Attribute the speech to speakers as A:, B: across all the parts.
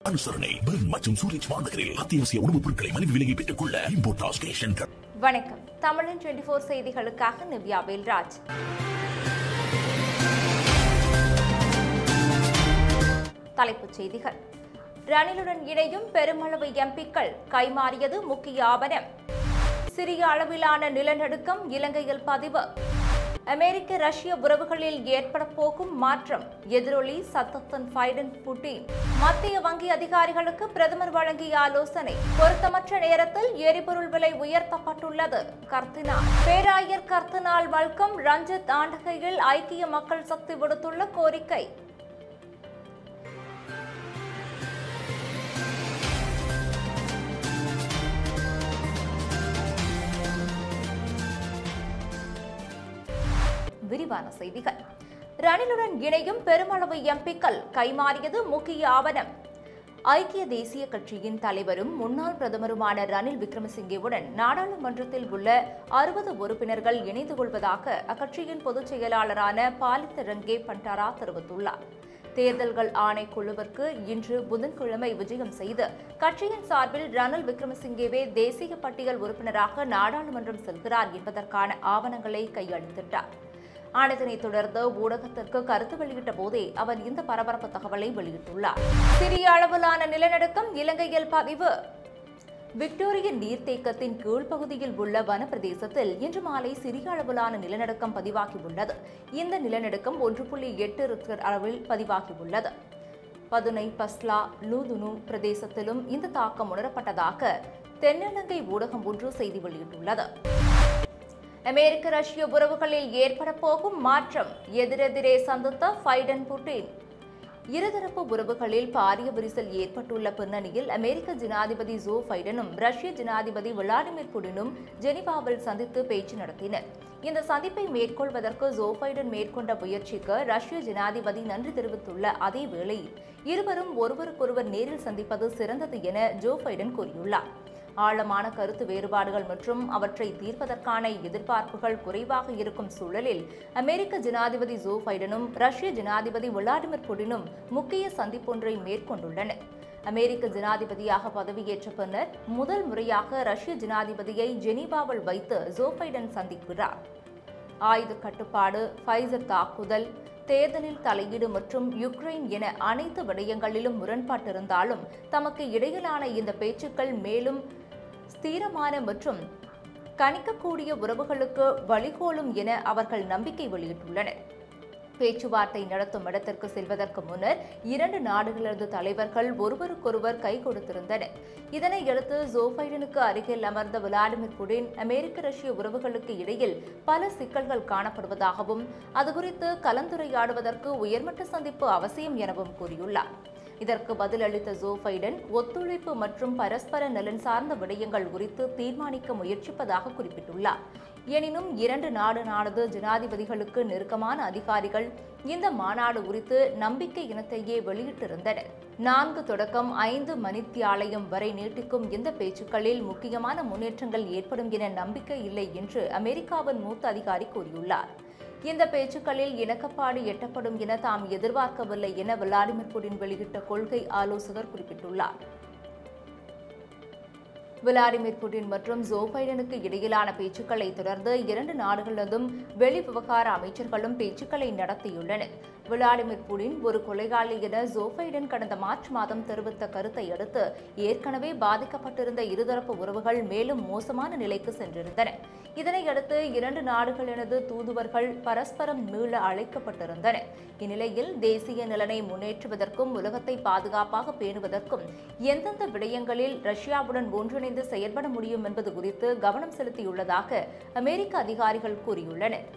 A: அனுசரணை பெர்ன் மற்றும் சூரஜ் மாநகரில் அத்தியாவசிய உணவுப் பொருட்களை மலிவு விலையை பெற்றுக் கொள்ள இம்போர்ட் ஸ்டேஷன்
B: வணக்கம் தமிழன் டுவெண்டி ஃபோர் செய்திகளுக்காக நிவ்யா வேல்ராஜ் தலைப்புச் செய்திகள் ரணிலுடன் இணையும் பெருமளவு எம்பிக்கள் கைமாறியது முக்கிய ஆவணம் சிறிய அளவிலான நிலநடுக்கம் இலங்கையில் பதிவு அமெரிக்க ரஷ்ய உறவுகளில் ஏற்பட போகும் மாற்றம் எதிரொலி சத்தத்தன் பைடன் புட்டின் மத்திய வங்கி அதிகாரிகளுக்கு பிரதமர் வழங்கிய ஆலோசனை பொருத்தமற்ற நேரத்தில் எரிபொருள் விலை உயர்த்தப்பட்டுள்ளது கர்த்தினால் பேராயர் கர்த்தினால் மல்கம் ரஞ்சித் ஆண்டகையில் ஐக்கிய மக்கள் சக்தி விடுத்துள்ள கோரிக்கை விரிவான செய்திகள் ரணிலுடன் இணையும் பெருமளவு எம்பிக்கள் கைமாறியது முக்கிய ஆவணம் ஐக்கிய தேசிய கட்சியின் தலைவரும் முன்னாள் பிரதமருமான ரணில் விக்ரமசிங்கேவுடன் நாடாளுமன்றத்தில் உள்ள அறுபது உறுப்பினர்கள் இணைந்து கொள்வதாக அக்கட்சியின் பொதுச் செயலாளரான பாலித்த ரங்கே பண்டாரா தெரிவித்துள்ளார் தேர்தல்கள் ஆணைக்குழுவிற்கு இன்று புதன்கிழமை விஜயம் செய்து கட்சியின் சார்பில் ரணில் விக்ரமசிங்கேவே தேசிய பட்டியல் உறுப்பினராக நாடாளுமன்றம் செல்கிறார் என்பதற்கான ஆவணங்களை கையளித்திட்டார் ஆனதனைத் தொடர்ந்து ஊடகத்திற்கு கருத்து வெளியிட்ட போதே அவர் இந்த பரபரப்பு தகவலை வெளியிட்டுள்ளார் சிறிய அளவிலான நிலநடுக்கம் இலங்கையில் பதிவு விக்டோரிய நீர்த்தேக்கத்தின் கீழ்ப்பகுதியில் உள்ள வனப்பிரதேசத்தில் இன்று மாலை சிறிய அளவிலான நிலநடுக்கம் பதிவாகியுள்ளது இந்த நிலநடுக்கம் ஒன்று புள்ளி எட்டு ரிக்டர் அளவில் பதிவாகியுள்ளது பதுனை பஸ்லா லூதுனு பிரதேசத்திலும் இந்த தாக்கம் உணரப்பட்டதாக தென்னிலங்கை ஊடகம் ஒன்று செய்தி வெளியிட்டுள்ளது அமெரிக்க ரஷ்ய உறவுகளில் ஏற்பட போகும் மாற்றம் எதிரெதிரே சந்தித்த பைடன் புட்டின் இருதரப்பு உறவுகளில் பாரிய விரிசல் ஏற்பட்டுள்ள பின்னணியில் அமெரிக்க ஜனாதிபதி ஜோ பைடனும் ரஷ்ய ஜனாதிபதி விளாடிமிர் புடினும் ஜெனிவாவில் சந்தித்து பேச்சு நடத்தினர் இந்த சந்திப்பை மேற்கொள்வதற்கு ஜோ பைடன் மேற்கொண்ட முயற்சிக்கு ரஷ்ய ஜனாதிபதி நன்றி தெரிவித்துள்ள அதே வேளையில் இருவரும் ஒருவருக்கொருவர் நேரில் சந்திப்பது சிறந்தது என ஜோ பைடன் கூறியுள்ளார் ஆழமான கருத்து வேறுபாடுகள் மற்றும் அவற்றை தீர்ப்பதற்கான எதிர்பார்ப்புகள் குறைவாக இருக்கும் சூழலில் அமெரிக்க ஜனாதிபதி ஜோ பைடனும் ரஷ்ய ஜனாதிபதி விளாடிமிர் புடினும் முக்கிய சந்திப்பொன்றை மேற்கொண்டுள்ளனர் அமெரிக்க ஜனாதிபதியாக பதவியேற்ற பின்னர் முதல் முறையாக ரஷ்ய ஜனாதிபதியை ஜெனீவாவில் வைத்து ஜோ பைடன் சந்திக்கிறார் ஆயுத கட்டுப்பாடு ஃபைசர் தாக்குதல் தேர்தலில் தலையீடு மற்றும் யுக்ரைன் என அனைத்து விடயங்களிலும் முரண்பாட்டிருந்தாலும் தமக்கு இடையிலான இந்த பேச்சுக்கள் மேலும் ஸ்திரமான மற்றும் கணிக்கக்கூடிய உறவுகளுக்கு வழிகோலும் என அவர்கள் நம்பிக்கை வெளியிட்டுள்ளனர் பேச்சுவார்த்தை நடத்தும் இடத்திற்கு செல்வதற்கு முன்னர் இரண்டு நாடுகளது தலைவர்கள் ஒருவருக்கொருவர் கை கொடுத்திருந்தனர் இதனையடுத்து ஜோ பைடனுக்கு அருகில் அமர்ந்த விளாடிமிர் புடின் அமெரிக்க ரஷ்ய உறவுகளுக்கு இடையில் பல சிக்கல்கள் காணப்படுவதாகவும் அது குறித்து கலந்துரையாடுவதற்கு உயர்மட்ட சந்திப்பு அவசியம் எனவும் கூறியுள்ளார் இதற்கு பதிலளித்த ஜோ பைடன் ஒத்துழைப்பு மற்றும் பரஸ்பர நலன் சார்ந்த விடயங்கள் குறித்து தீர்மானிக்க முயற்சிப்பதாக குறிப்பிட்டுள்ளார் எனினும் இரண்டு நாடு நாடு ஜனாதிபதிகளுக்கு நெருக்கமான அதிகாரிகள் இந்த மாநாடு குறித்து நம்பிக்கை இனத்தையே வெளியிட்டிருந்தனர் நான்கு தொடக்கம் ஐந்து மணித்தியாலயம் வரை நீட்டிக்கும் இந்த பேச்சுக்களில் முக்கியமான முன்னேற்றங்கள் ஏற்படும் என நம்பிக்கை இல்லை என்று அமெரிக்காவின் மூத்த அதிகாரி கூறியுள்ளார் இந்த பேச்சுக்களில் இணக்கப்பாடு எட்டப்படும் என தாம் எதிர்பார்க்கவில்லை என விளாடிமிர் புடின் வெளியிட்ட கொள்கை ஆலோசகர் குறிப்பிட்டுள்ளார் விளாடிமிர் புடின் மற்றும் ஜோ பைடனுக்கு இடையிலான பேச்சுக்களை தொடர்ந்து இரண்டு நாடுகளதும் வெளி விவகார அமைச்சர்களும் பேச்சுக்களை நடத்தியுள்ளனர் விளாடிமிர் புடின் ஒரு கொலைகாலி என ஜோ பைடன் கடந்த மார்ச் மாதம் தெரிவித்த கருத்தை அடுத்து ஏற்கனவே பாதிக்கப்பட்டிருந்த இருதரப்பு உறவுகள் மேலும் மோசமான நிலைக்கு சென்றிருந்தன இதனையடுத்து இரண்டு நாடுகளினது தூதுவர்கள் பரஸ்பரம் மீள அழைக்கப்பட்டிருந்தனர் இந்நிலையில் தேசிய நலனை முன்னேற்றுவதற்கும் உலகத்தை பாதுகாப்பாக பேணுவதற்கும் எந்தெந்த விடயங்களில் ரஷ்யாவுடன் ஒன்றிணைந்து செயல்பட முடியும் என்பது குறித்து கவனம் செலுத்தியுள்ளதாக அமெரிக்க அதிகாரிகள் கூறியுள்ளனர்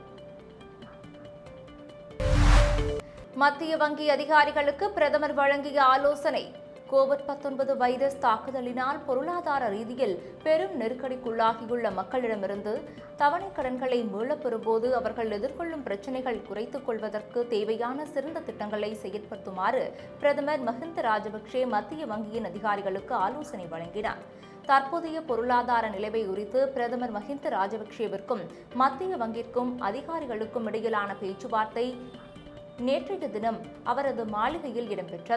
B: மத்திய வங்கி அதிகாரிகளுக்கு பிரதமர் வழங்கிய ஆலோசனை கோவிட் 19 வைரஸ் தாக்குதலினால் பொருளாதார ரீதியில் பெரும் நெருக்கடிக்குள்ளாகியுள்ள மக்களிடமிருந்து தவணை கடன்களை மீளப் பெறும்போது அவர்கள் எதிர்கொள்ளும் பிரச்சினைகள் குறைத்துக் கொள்வதற்கு தேவையான சிறந்த திட்டங்களை செயற்படுத்துமாறு பிரதமர் மஹிந்த ராஜபக்சே மத்திய வங்கியின் அதிகாரிகளுக்கு ஆலோசனை வழங்கினார் தற்போதைய பொருளாதார நிலைமை குறித்து பிரதமர் மஹிந்த ராஜபக்சேவிற்கும் மத்திய வங்கிற்கும் அதிகாரிகளுக்கும் இடையிலான பேச்சுவார்த்தை நேற்றைய தினம் அவரது மாளிகையில் இடம்பெற்றது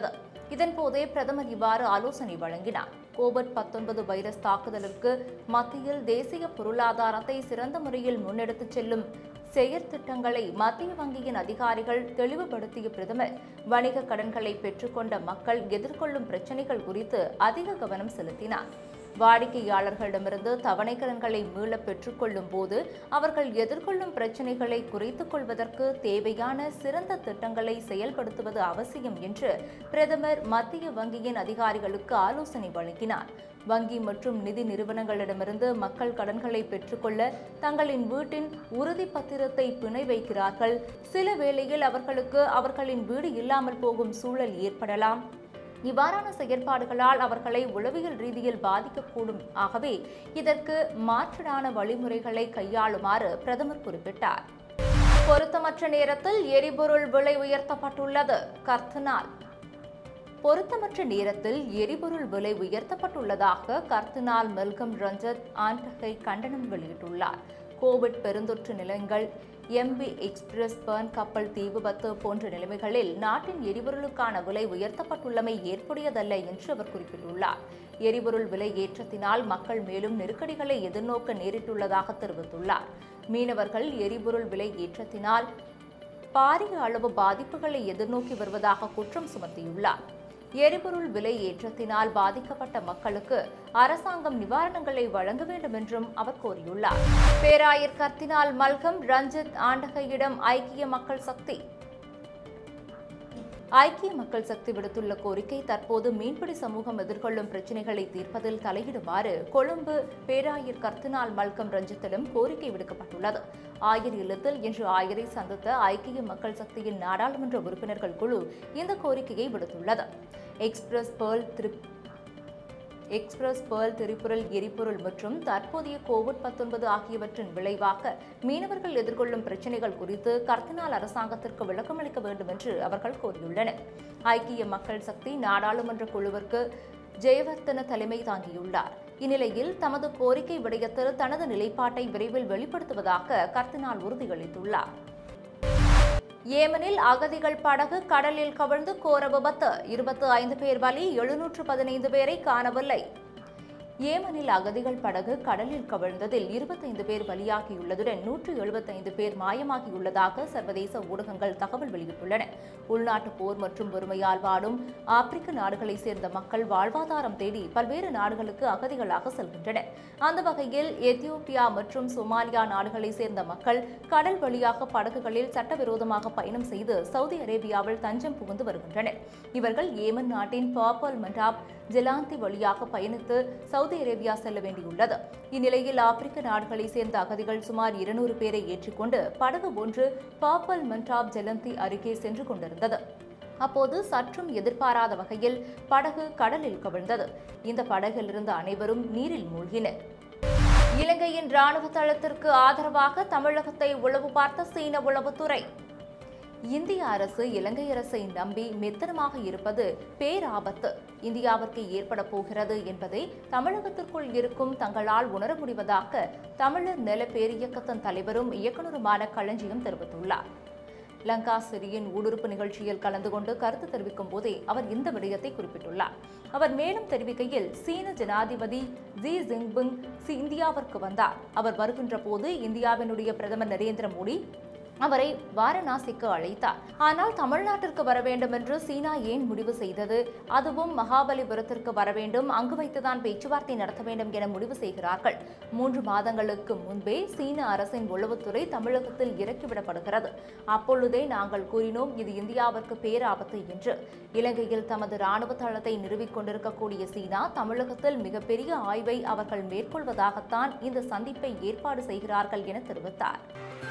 B: இதன்போதே பிரதமர் இவ்வாறு ஆலோசனை வழங்கினார் கோவிட் பத்தொன்பது வைரஸ் தாக்குதலுக்கு மத்தியில் தேசிய பொருளாதாரத்தை சிறந்த முறையில் முன்னெடுத்துச் செல்லும் செயற்திட்டங்களை மத்திய வங்கியின் அதிகாரிகள் தெளிவுபடுத்திய பிரதமர் வணிக கடன்களை பெற்றுக்கொண்ட மக்கள் எதிர்கொள்ளும் பிரச்சினைகள் குறித்து அதிக கவனம் செலுத்தினார் வாடிக்கையாளர்களிடமிருந்து தவணை கடன்களை மீள பெற்றுக்கொள்ளும் போது அவர்கள் எதிர்கொள்ளும் பிரச்சினைகளை குறைத்துக் கொள்வதற்கு தேவையான சிறந்த திட்டங்களை செயல்படுத்துவது அவசியம் என்று பிரதமர் மத்திய வங்கியின் அதிகாரிகளுக்கு ஆலோசனை வழங்கினார் வங்கி மற்றும் நிதி நிறுவனங்களிடமிருந்து மக்கள் கடன்களை பெற்றுக்கொள்ள தங்களின் வீட்டின் உறுதி பத்திரத்தை பிணை வைக்கிறார்கள் சில வேளையில் அவர்களுக்கு அவர்களின் வீடு இல்லாமல் போகும் சூழல் ஏற்படலாம் இவ்வாறான செயற்பாடுகளால் அவர்களை உளவியல் ரீதியில் பாதிக்கக்கூடும் ஆகவே இதற்கு மாற்றான வழிமுறைகளை கையாளுமாறு பிரதமர் குறிப்பிட்டார் பொருத்தமற்ற நேரத்தில் எரிபொருள் விலை உயர்த்தப்பட்டுள்ளது கர்த்தனால் பொருத்தமற்ற நேரத்தில் எரிபொருள் விலை உயர்த்தப்பட்டுள்ளதாக கர்தினால் மெல்கம் ரஞ்சத் ஆண்டகை கண்டனம் வெளியிட்டுள்ளார் கோவிட் பெருந்தொற்று நிலையங்கள் எம்பி எக்ஸ்பிரஸ் பர்ன் கப்பல் தீ விபத்து போன்ற நிலைமைகளில் நாட்டின் எரிபொருளுக்கான விலை உயர்த்தப்பட்டுள்ளமை ஏற்புடையதல்ல என்று அவர் குறிப்பிட்டுள்ளார் எரிபொருள் விலை ஏற்றத்தினால் மக்கள் மேலும் நெருக்கடிகளை எதிர்நோக்க நேரிட்டுள்ளதாக தெரிவித்துள்ளார் மீனவர்கள் எரிபொருள் விலை ஏற்றத்தினால் பாரிய அளவு பாதிப்புகளை எதிர்நோக்கி வருவதாக குற்றம் சுமத்தியுள்ளார் எரிபொருள் விலை ஏற்றத்தினால் பாதிக்கப்பட்ட மக்களுக்கு அரசாங்கம் நிவாரணங்களை வழங்க வேண்டும் என்றும் அவர் கோரியுள்ளார் பேராயர் கர்த்தினால் மல்கம் ரஞ்சித் ஆண்டகையிடம் ஐக்கிய மக்கள் சக்தி ஐக்கிய மக்கள் சக்தி விடுத்துள்ள கோரிக்கை தற்போது மீன்பிடி சமூகம் எதிர்கொள்ளும் பிரச்சினைகளை தீர்ப்பதில் தலையிடுமாறு கொழும்பு பேராயர் கர்த்தினால் மல்கம் ரஞ்சித்திடம் கோரிக்கை விடுக்கப்பட்டுள்ளது ஆயர் இல்லத்தில் இன்று ஆயரை சந்தித்த ஐக்கிய மக்கள் சக்தியின் நாடாளுமன்ற உறுப்பினர்கள் குழு இந்த கோரிக்கையை விடுத்துள்ளது எக்ஸ்பிரஸ் பேர்ல் திரு எக்ஸ்பிரஸ் பேர்ல் திரிபுரல் எரிபொருள் மற்றும் தற்போதைய கோவிட் பத்தொன்பது ஆகியவற்றின் விளைவாக மீனவர்கள் எதிர்கொள்ளும் பிரச்சினைகள் குறித்து கர்த்தினால் அரசாங்கத்திற்கு விளக்கமளிக்க வேண்டும் என்று அவர்கள் கோரியுள்ளனர் ஐக்கிய மக்கள் சக்தி நாடாளுமன்ற குழுவிற்கு ஜெயவர்தன தலைமை தாங்கியுள்ளார் இந்நிலையில் தமது கோரிக்கை விடயத்தில் தனது நிலைப்பாட்டை விரைவில் வெளிப்படுத்துவதாக கர்த்தினால் உறுதியளித்துள்ளார் ஏமனில் அகதிகள் படகு கடலில் கவிழ்ந்து கோர விபத்து இருபத்து ஐந்து பேர் பலி எழுநூற்று பதினைந்து பேரை காணவில்லை ஏமனில் அகதிகள் படகு கடலில் கவிழ்ந்ததில் இருபத்தைந்து பேர் பலியாகியுள்ளதுடன் நூற்று எழுபத்தைந்து பேர் மாயமாகியுள்ளதாக சர்வதேச ஊடகங்கள் தகவல் வெளியிட்டுள்ளன உள்நாட்டு போர் மற்றும் வறுமையால் வாடும் ஆப்பிரிக்க நாடுகளைச் சேர்ந்த மக்கள் வாழ்வாதாரம் தேடி பல்வேறு நாடுகளுக்கு அகதிகளாக செல்கின்றனர் அந்த வகையில் எத்தியோப்பியா மற்றும் சொமாலியா நாடுகளைச் சேர்ந்த மக்கள் கடல் வழியாக படகுகளில் சட்டவிரோதமாக பயணம் செய்து சவுதி அரேபியாவில் தஞ்சம் புகுந்து வருகின்றனர் இவர்கள் ஏமன் நாட்டின் பாப்பல் மண்டாப் ஜெலாந்தி வழியாக பயணித்து சவுதி அரேபியா செல்ல வேண்டியுள்ளது இந்நிலையில் ஆப்பிரிக்க நாடுகளைச் சேர்ந்த அகதிகள் சுமார் இருநூறு பேரை ஏற்றிக்கொண்டு படகு ஒன்று பாப்பல் மண்டாப் ஜெலந்தி அருகே சென்று கொண்டிருந்தது அப்போது சற்றும் எதிர்பாராத வகையில் படகு கடலில் கவிழ்ந்தது இந்த படகில் இருந்த அனைவரும் நீரில் மூழ்கினர் இலங்கையின் ராணுவ தளத்திற்கு ஆதரவாக தமிழகத்தை உளவு பார்த்த சீன உளவுத்துறை இந்திய அரசு இலங்கை அரசை நம்பி மெத்தனமாக இருப்பது பேராபத்து இந்தியாவிற்கு ஏற்பட போகிறது என்பதை தமிழகத்திற்குள் இருக்கும் தங்களால் உணர முடிவதாக தமிழர் நல பேரியக்கத்தின் தலைவரும் இயக்குநருமான களஞ்சியம் தெரிவித்துள்ளார் லங்கா சிறியின் ஊடுருப்பு நிகழ்ச்சியில் கலந்து கொண்டு கருத்து தெரிவிக்கும் போதே அவர் இந்த விடயத்தை குறிப்பிட்டுள்ளார் அவர் மேலும் தெரிவிக்கையில் சீன ஜனாதிபதி ஜி ஜின்பிங் சி- இந்தியாவிற்கு வந்தார் அவர் வருகின்ற போது இந்தியாவினுடைய பிரதமர் நரேந்திர மோடி அவரை வாரணாசிக்கு அழைத்தார் ஆனால் தமிழ்நாட்டிற்கு வர வேண்டும் என்று சீனா ஏன் முடிவு செய்தது அதுவும் மகாபலிபுரத்திற்கு வர வேண்டும் அங்கு வைத்துதான் பேச்சுவார்த்தை நடத்த வேண்டும் என முடிவு செய்கிறார்கள் மூன்று மாதங்களுக்கு முன்பே சீன அரசின் உளவுத்துறை தமிழகத்தில் இறக்கிவிடப்படுகிறது அப்பொழுதே நாங்கள் கூறினோம் இது இந்தியாவிற்கு பேராபத்து என்று இலங்கையில் தமது ராணுவ தளத்தை நிறுவிக் கொண்டிருக்கக்கூடிய சீனா தமிழகத்தில் மிகப்பெரிய ஆய்வை அவர்கள் மேற்கொள்வதாகத்தான் இந்த சந்திப்பை ஏற்பாடு செய்கிறார்கள் என தெரிவித்தார்